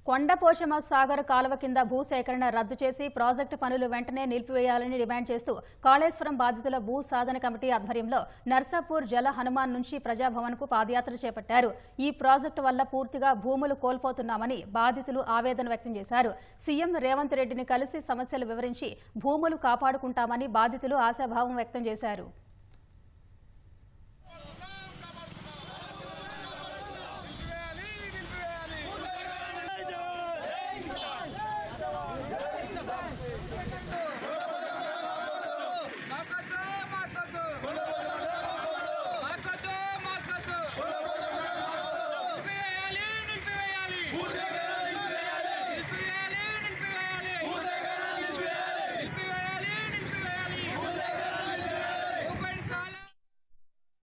కొండపోషమ సాగర్ కాలువ కింద భూసేకరణ రద్దు చేసి ప్రాజెక్టు పనులు వెంటనే నిలిపివేయాలని డిమాండ్ చేస్తూ కాళేశ్వరం బాధితుల భూ సాధన కమిటీ ఆధ్వర్యంలో నర్సాపూర్ జల హనుమాన్ నుంచి ప్రజాభవన్కు పాదయాత్ర చేపట్టారు ఈ ప్రాజెక్టు వల్ల పూర్తిగా భూములు కోల్పోతున్నామని బాధితులు ఆవేదన వ్యక్తం చేశారు సీఎం రేవంత్ రెడ్డిని కలిసి సమస్యలు వివరించి భూములు కాపాడుకుంటామని బాధితులు ఆశాభావం వ్యక్తం చేశారు